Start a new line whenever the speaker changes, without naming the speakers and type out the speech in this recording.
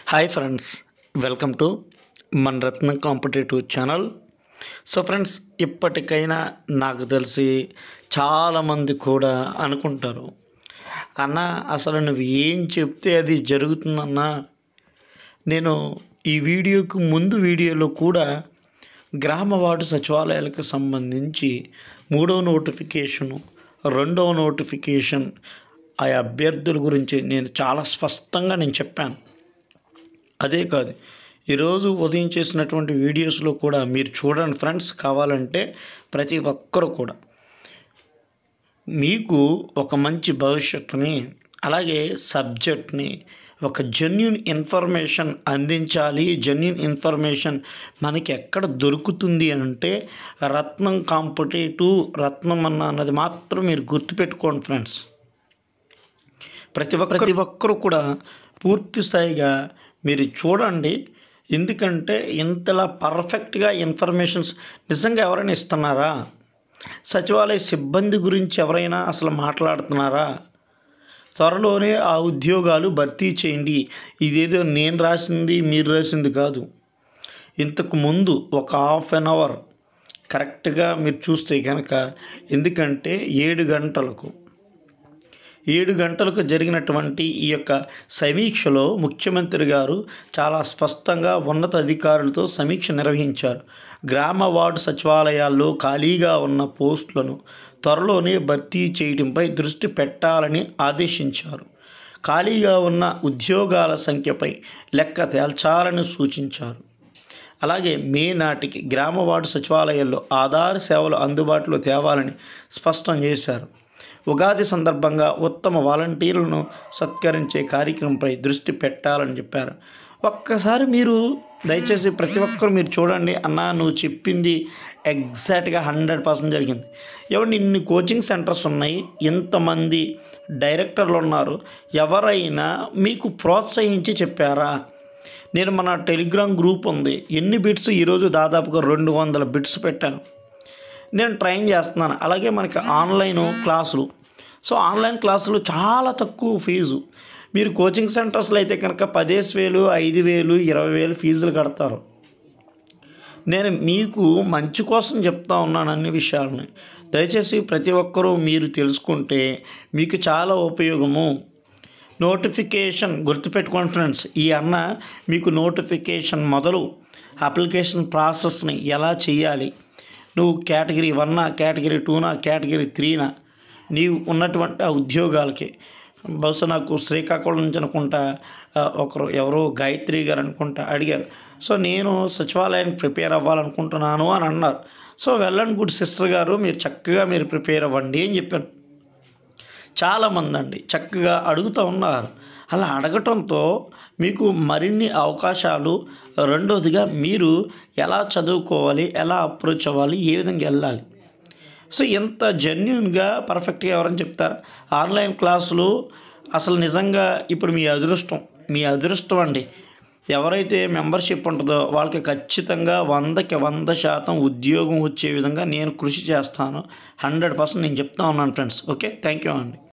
hi friends welcome to మన Ratna competitive channel so friends ఇప్పటికైనా నాకు తెలిసి చాలామంది కూడా అనుకుంటారు అన్న అసలు నువ్వు ఏం చెప్తే అది జరుగుతుందన్నా నేను ఈ వీడియోకు ముందు వీడియోలో కూడా గ్రామ వార్డు సచివాలయాలకు సంబంధించి మూడవ నోటిఫికేషను రెండవ నోటిఫికేషన్ ఆ అభ్యర్థుల గురించి నేను చాలా స్పష్టంగా నేను చెప్పాను అదే కాదు ఈరోజు ఉదయం చేసినటువంటి వీడియోస్లో కూడా మీరు చూడండి ఫ్రెండ్స్ కావాలంటే ప్రతి ఒక్కరు కూడా మీకు ఒక మంచి భవిష్యత్తుని అలాగే సబ్జెక్ట్ని ఒక జెన్యున్ ఇన్ఫర్మేషన్ అందించాలి జెన్యున్ ఇన్ఫర్మేషన్ మనకి ఎక్కడ దొరుకుతుంది అంటే రత్నం కాంపిటేటివ్ రత్నం అన్న అన్నది మాత్రం మీరు గుర్తుపెట్టుకోండి ఫ్రెండ్స్ ప్రతి ఒక్క ప్రతి ఒక్కరు కూడా పూర్తి స్థాయిగా మీరు చూడండి ఎందుకంటే ఇంతలా పర్ఫెక్ట్గా ఇన్ఫర్మేషన్స్ నిజంగా ఎవరైనా ఇస్తున్నారా సచివాలయ సిబ్బంది గురించి ఎవరైనా అసలు మాట్లాడుతున్నారా త్వరలోనే ఆ ఉద్యోగాలు భర్తీ చేయండి ఇదేదో నేను రాసింది మీరు రాసింది కాదు ఇంతకు ముందు ఒక హాఫ్ అన్ అవర్ కరెక్ట్గా మీరు చూస్తే కనుక ఎందుకంటే ఏడు గంటలకు ఏడు గంటలకు జరిగినటువంటి ఈ యొక్క సమీక్షలో ముఖ్యమంత్రి గారు చాలా స్పష్టంగా ఉన్నత అధికారులతో సమీక్ష నిర్వహించారు గ్రామ వార్డు సచివాలయాల్లో ఖాళీగా ఉన్న పోస్టులను త్వరలోనే భర్తీ చేయడంపై దృష్టి పెట్టాలని ఆదేశించారు ఖాళీగా ఉన్న ఉద్యోగాల సంఖ్యపై లెక్క తేల్చాలని సూచించారు అలాగే మే నాటికి గ్రామ వార్డు సచివాలయాల్లో ఆధార్ సేవలు అందుబాటులో తేవాలని స్పష్టం చేశారు ఉగాది సందర్భంగా ఉత్తమ వాలంటీర్లను సత్కరించే కార్యక్రమంపై దృష్టి పెట్టాలని చెప్పారు ఒక్కసారి మీరు దయచేసి ప్రతి ఒక్కరు మీరు చూడండి అన్న నువ్వు చెప్పింది ఎగ్జాక్ట్గా హండ్రెడ్ పర్సెంట్ జరిగింది ఎవరు ఇన్ని కోచింగ్ సెంటర్స్ ఉన్నాయి ఇంతమంది డైరెక్టర్లు ఉన్నారు ఎవరైనా మీకు ప్రోత్సహించి చెప్పారా నేను మన టెలిగ్రామ్ గ్రూప్ ఉంది ఎన్ని బిట్స్ ఈరోజు దాదాపుగా రెండు వందల బిట్స్ పెట్టాను నేను ట్రైన్ చేస్తున్నాను అలాగే మనకి ఆన్లైన్ క్లాసులు సో ఆన్లైన్ క్లాసులు చాలా తక్కువ ఫీజు మీరు కోచింగ్ సెంటర్స్లో అయితే కనుక పదేసి వేలు ఐదు వేలు ఇరవై వేలు ఫీజులు కడతారు నేను మీకు మంచి కోసం చెప్తా ఉన్నాను అన్ని విషయాలని దయచేసి ప్రతి ఒక్కరూ మీరు తెలుసుకుంటే మీకు చాలా ఉపయోగము నోటిఫికేషన్ గుర్తుపెట్టుకోండి ఫ్రెండ్స్ ఈ అన్న మీకు నోటిఫికేషన్ మొదలు అప్లికేషన్ ప్రాసెస్ని ఎలా చేయాలి నువ్వు కేటగిరీ వన్నా కేటగిరీ టూనా కేటగిరీ త్రీనా నీవు ఉన్నటువంటి ఆ ఉద్యోగాలకి బహుశా నాకు శ్రీకాకుళం నుంచి అనుకుంటా ఆ, ఒకరు ఎవరో గాయత్రి గారు అనుకుంటా అడిగారు సో నేను సచివాలయానికి ప్రిపేర్ అవ్వాలనుకుంటున్నాను అని అన్నారు సో వెళ్ళండి గుడ్ సిస్టర్ గారు మీరు చక్కగా మీరు ప్రిపేర్ అవ్వండి అని చెప్పాను చాలామంది అండి చక్కగా అడుగుతూ ఉన్నారు అలా అడగటంతో మీకు మరిన్ని అవకాశాలు రెండోదిగా మీరు ఎలా చదువుకోవాలి ఎలా అప్రోచ్ అవ్వాలి ఏ విధంగా వెళ్ళాలి సో ఎంత జెన్యున్గా పర్ఫెక్ట్గా ఎవరని చెప్తారు ఆన్లైన్ క్లాసులు అసలు నిజంగా ఇప్పుడు మీ అదృష్టం మీ అదృష్టం అండి ఎవరైతే మెంబర్షిప్ ఉంటుందో వాళ్ళకి ఖచ్చితంగా వందకి వంద శాతం ఉద్యోగం వచ్చే విధంగా నేను కృషి చేస్తాను హండ్రెడ్ పర్సెంట్ నేను చెప్తా ఉన్నాను ఫ్రెండ్స్ ఓకే థ్యాంక్ యూ అండి